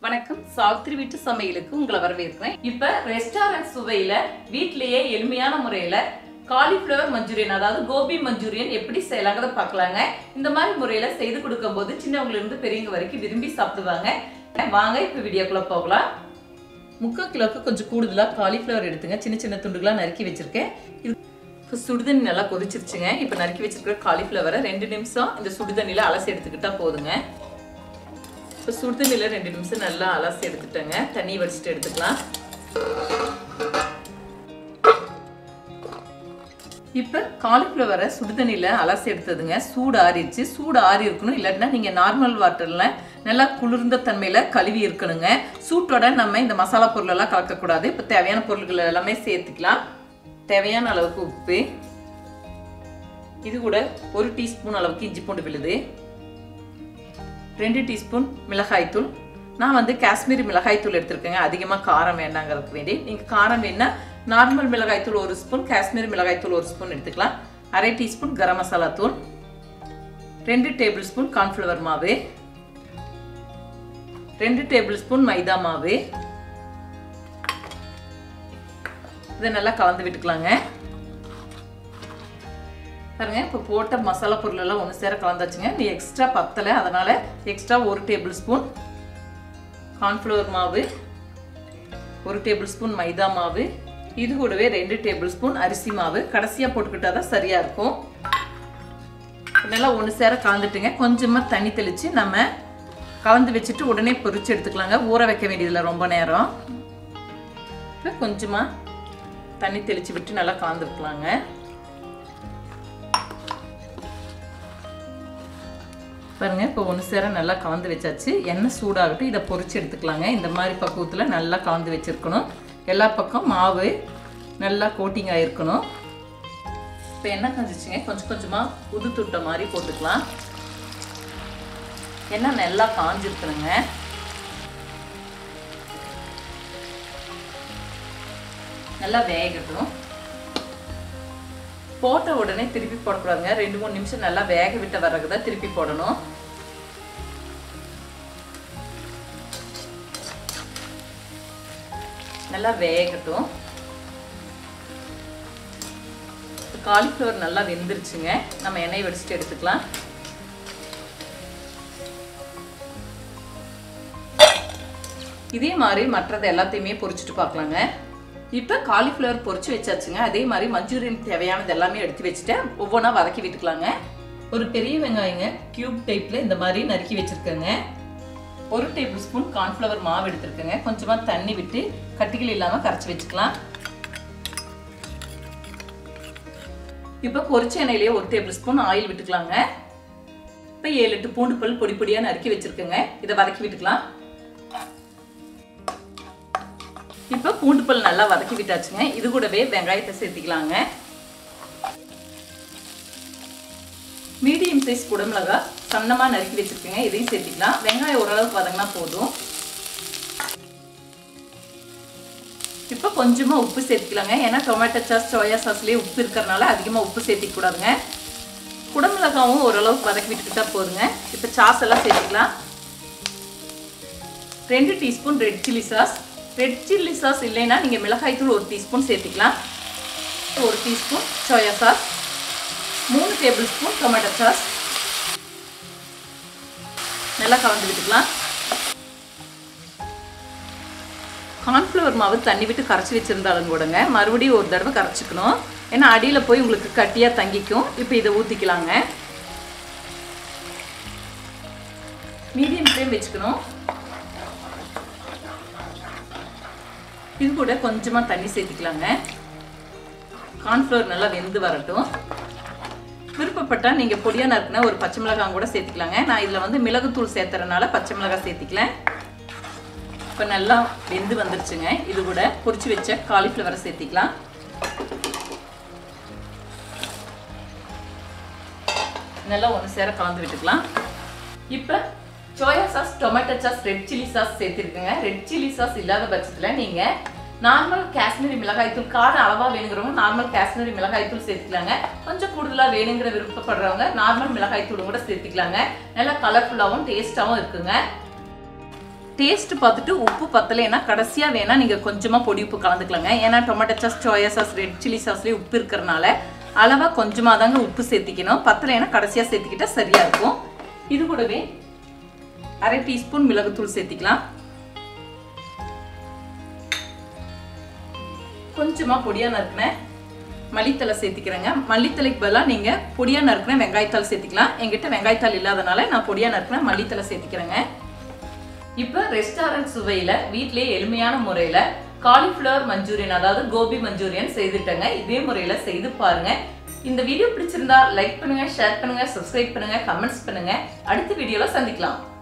வணக்கம் சாவித்திரி வீட்டு சமையலுக்கு உங்களை வரவேற்கிறேன் இப்ப ரெஸ்டாரண்ட் சுவையில வீட்லயே எளிமையான முறையில காலிஃப்ளவர் மஞ்சூரியன் அதாவது கோபி மஞ்சூரியன் எப்படி செய்யலாங்கிறத பார்க்கலாங்க இந்த மாதிரி முறையில செய்து கொடுக்கும்போது சின்னவங்கல இருந்து பெரியவங்க வரைக்கும் விரும்பி சாப்பிடுவாங்க வாங்க இப்ப வீடியோக்குள்ள போகலாம் முக்கால் கிலோக்கு கொஞ்சம் கூடுதலா காலிஃப்ளவர் எடுத்துங்க சின்ன சின்ன துண்டுகளா நறுக்கி வச்சிருக்கேன் இது இப்போ சுடுதண்ணி நல்லா கொதிச்சிருச்சுங்க இப்போ நறுக்கி வச்சிருக்கிற காலிஃப்ளவரை ரெண்டு நிமிஷம் இந்த சுடுதண்ணியில் அலசி எடுத்துக்கிட்டா போதுங்க இப்போ சுடுதண்ணியில் ரெண்டு நிமிஷம் நல்லா அலசி எடுத்துட்டேங்க தண்ணி வடிச்சிட்டு எடுத்துக்கலாம் இப்போ காலிஃப்ளவரை சுடுதண்ணியில் அலசி எடுத்ததுங்க சூடு ஆறிடுச்சு சூடு ஆறி இருக்கணும் இல்லாட்டினா நீங்கள் நார்மல் வாட்டரில் நல்லா குளிர்ந்த தன்மையில் கழுவி இருக்கணுங்க சூட்டோட நம்ம இந்த மசாலா பொருளெல்லாம் கலக்கக்கூடாது இப்போ தேவையான பொருட்கள் எல்லாமே சேர்த்துக்கலாம் தேவையான அளவுக்கு உப்பு இது கூட ஒரு டீஸ்பூன் அளவுக்கு இஞ்சி பூண்டு விழுது ரெண்டு டீஸ்பூன் மிளகாய்த்தூள் நான் வந்து காஷ்மீரி மிளகாய்த்தூள் எடுத்திருக்கேங்க அதிகமாக காரம் வேண்டாங்கிறதுக்கு வேண்டி நீங்கள் காரம் வேணா நார்மல் மிளகாய்த்தூள் ஒரு ஸ்பூன் காஷ்மீரி மிளகாய்த்தூள் ஒரு ஸ்பூன் எடுத்துக்கலாம் அரை டீஸ்பூன் கரம் மசாலா தூள் ரெண்டு டேபிள் ஸ்பூன் கார்ன்ஃப்ளவர் மாவு ரெண்டு டேபிள் ஸ்பூன் மைதா மாவு இதை நல்லா கலந்து விட்டுக்கலாங்க பாருங்க இப்போ போட்ட மசாலா பொருள் எல்லாம் ஒன்று சேர கலந்தாச்சுங்க நீ எக்ஸ்ட்ரா பத்தலை அதனால் எக்ஸ்ட்ரா ஒரு டேபிள் ஸ்பூன் கார்ன்ஃப்ளவர் மாவு ஒரு டேபிள் ஸ்பூன் மைதா மாவு இது கூடவே ரெண்டு டேபிள் ஸ்பூன் அரிசி மாவு கடைசியாக போட்டுக்கிட்டா தான் சரியாக இருக்கும் நல்லா ஒன்று சேர கலந்துட்டுங்க கொஞ்சமாக தண்ணி தெளித்து நம்ம கலந்து வச்சுட்டு உடனே பொரிச்சு எடுத்துக்கலாங்க ஊற வைக்க வேண்டியதில்லை ரொம்ப நேரம் இப்போ கொஞ்சமாக தண்ணி தெளித்து விட்டு நல்லா கலந்து விட்டுலாங்க பாருங்க இப்போ ஒன்று சேர நல்லா கலந்து வச்சாச்சு எண்ணெய் சூடாகட்டும் இதை பொரிச்சு எடுத்துக்கலாங்க இந்த மாதிரி பக்குவத்தில் நல்லா கலந்து வச்சுருக்கணும் எல்லா பக்கம் மாவு நல்லா கோட்டிங் ஆகிருக்கணும் இப்போ எண்ணெய் கஞ்சிச்சுங்க கொஞ்சம் கொஞ்சமாக புது துட்டை மாதிரி போட்டுக்கலாம் எண்ணெய் நல்லா காஞ்சிருக்கணுங்க நல்லா வேகட்டும் போட்ட உடனே திருப்பி போடக்கூடாதுங்க ரெண்டு மூணு நிமிஷம் நல்லா வேக விட்ட வர்றதுக்கு தான் திருப்பி போடணும் நல்லா வேகட்டும் காலிஃப்ளவர் நல்லா வெந்துருச்சுங்க நம்ம எண்ணெய் வடிச்சிட்டு எடுத்துக்கலாம் இதே மாதிரி மற்றது எல்லாத்தையுமே பொரிச்சிட்டு பார்க்கலாங்க இப்போ காலிஃப்ளவர் பொரிச்சு வச்சாச்சுங்க அதே மாதிரி மஞ்சூரியன் தேவையானது எல்லாமே எடுத்து வச்சுட்டேன் ஒவ்வொன்றா வதக்கி விட்டுக்கலாங்க ஒரு பெரிய வெங்காயங்க கியூப் டைப்பில் இந்த மாதிரி நறுக்கி வச்சுருக்கேங்க ஒரு டேபிள் ஸ்பூன் கார்ன்ஃப்ளவர் மாவு எடுத்துருக்கேங்க கொஞ்சமாக தண்ணி விட்டு கட்டிகள் இல்லாமல் கரைச்சி வச்சுக்கலாம் இப்போ பொரிச்ச எண்ணெயிலேயே ஒரு டேபிள் ஸ்பூன் ஆயில் விட்டுக்கலாங்க இப்போ ஏழு எட்டு பூண்டு பல் பொடி பொடியாக நறுக்கி வச்சுருக்கேங்க இதை வதக்கி விட்டுக்கலாம் இப்போ பூண்டு பல் நல்லா வதக்கி விட்டாச்சுங்க இது கூடவே வெங்காயத்தை சேர்த்திக்கலாங்க மீடியம் சைஸ் குடமிளகா சன்னமாக நறுக்கி வச்சுருக்கேங்க இதையும் சேர்த்திக்கலாம் வெங்காயம் ஓரளவுக்கு வதங்கினா போதும் இப்போ கொஞ்சமாக உப்பு சேர்த்திக்கலாங்க ஏன்னா டொமேட்டோ சாஸ் சோயா சாஸ்லேயே உப்பு இருக்கிறனால அதிகமாக உப்பு சேர்த்திக்க கூடாதுங்க குடமிளகாவும் ஓரளவுக்கு வதக்கி விட்டுக்கிட்டா போதுங்க இப்போ சாஸ் எல்லாம் சேர்த்திக்கலாம் ரெண்டு teaspoon red chilli sauce red chilli sauce இல்லைன்னா நீங்கள் மிளகாய்த்தூள் ஒரு டீஸ்பூன் சேர்த்திக்கலாம் ஒரு டீஸ்பூன் சோயா சாஸ் மூணு டேபிள் ஸ்பூன் டொமேட்டோ சாஸ் நல்லா கலந்து விட்டுக்கலாம் கார்ன்ஃப்ளவர் மாவு தண்ணி விட்டு கரைச்சி வச்சுருந்தாலும் கூடங்க மறுபடியும் ஒரு தடவை கரைச்சிக்கணும் ஏன்னா அடியில் போய் உங்களுக்கு கட்டியாக தங்கிக்கும் இப்போ இதை ஊற்றிக்கலாங்க மீடியம் ஃப்ளேம் வச்சுக்கணும் இது கூட கொஞ்சமாக தண்ணி சேர்த்துக்கலாங்க கார்ன்ஃப்ளவர் நல்லா வெந்து வரட்டும் விருப்பப்பட்டால் நீங்கள் பொடியாக நறுக்குனா ஒரு பச்சை மிளகாய் கூட சேர்த்துக்கலாங்க நான் இதில் வந்து மிளகுத்தூள் சேர்த்துறதுனால பச்சை மிளகாய் சேர்த்திக்கல இப்போ நல்லா வெந்து வந்துருச்சுங்க இது கூட பொரிச்சு வச்ச காலிஃப்ளவரை சேர்த்திக்கலாம் நல்லா ஒன்று சேர கலந்து விட்டுக்கலாம் இப்போ soya sauce tomato sauce red chilli sauce சேர்த்துருக்குங்க ரெட் சில்லி சாஸ் இல்லாத பட்சத்தில் நீங்கள் நார்மல் காஷ்மீரி மிளகாய்த்தூள் காரம் அளவாக வேணுங்கிறவங்க நார்மல் காஷ்மீரி மிளகாய்த்தூள் சேர்த்துக்கலாங்க கொஞ்சம் கூடுதலாக வேணுங்கிற விருப்பப்படுறவங்க நார்மல் மிளகாய்த்தூளும் கூட சேர்த்துக்கலாங்க நல்லா கலர்ஃபுல்லாகவும் டேஸ்ட்டாகவும் இருக்குங்க டேஸ்ட் பார்த்துட்டு உப்பு பத்தலைன்னா கடைசியாக வேணால் நீங்கள் கொஞ்சமாக பொடி உப்பு கலந்துக்கலாங்க ஏன்னா tomato sauce soya sauce red chilli சாஸ்லேயே உப்பு இருக்கிறனால அளவாக கொஞ்சமாக தாங்க உப்பு சேர்த்திக்கணும் பத்தலைன்னா கடைசியாக சேர்த்துக்கிட்டா சரியாக இருக்கும் இது கூடவே அரை டீஸ்பூன் மிளகுத்தூள் சேர்த்திக்கலாம் கொஞ்சமாக பொடியாக நறுக்கின மல்லித்தலை சேர்த்திக்கிறேங்க மல்லித்தலைக்கு பதிலாக நீங்கள் பொடியாக நறுக்கின வெங்காயத்தாள் சேர்த்திக்கலாம் எங்கிட்ட வெங்காயத்தாள் இல்லாதனால நான் பொடியாக நறுக்கின மல்லித்தலை சேர்த்திக்கிறேங்க இப்போ ரெஸ்டாரண்ட் சுவையில் வீட்டிலேயே எளிமையான முறையில் காலிஃப்ளவர் மஞ்சூரியன் அதாவது கோபி மஞ்சூரியன் செய்துட்டேங்க இதே முறையில் செய்து பாருங்க இந்த வீடியோ பிடிச்சிருந்தா லைக் பண்ணுங்க ஷேர் பண்ணுங்க சப்ஸ்கிரைப் பண்ணுங்க கமெண்ட்ஸ் பண்ணுங்க அடுத்த வீடியோல சந்திக்கலாம்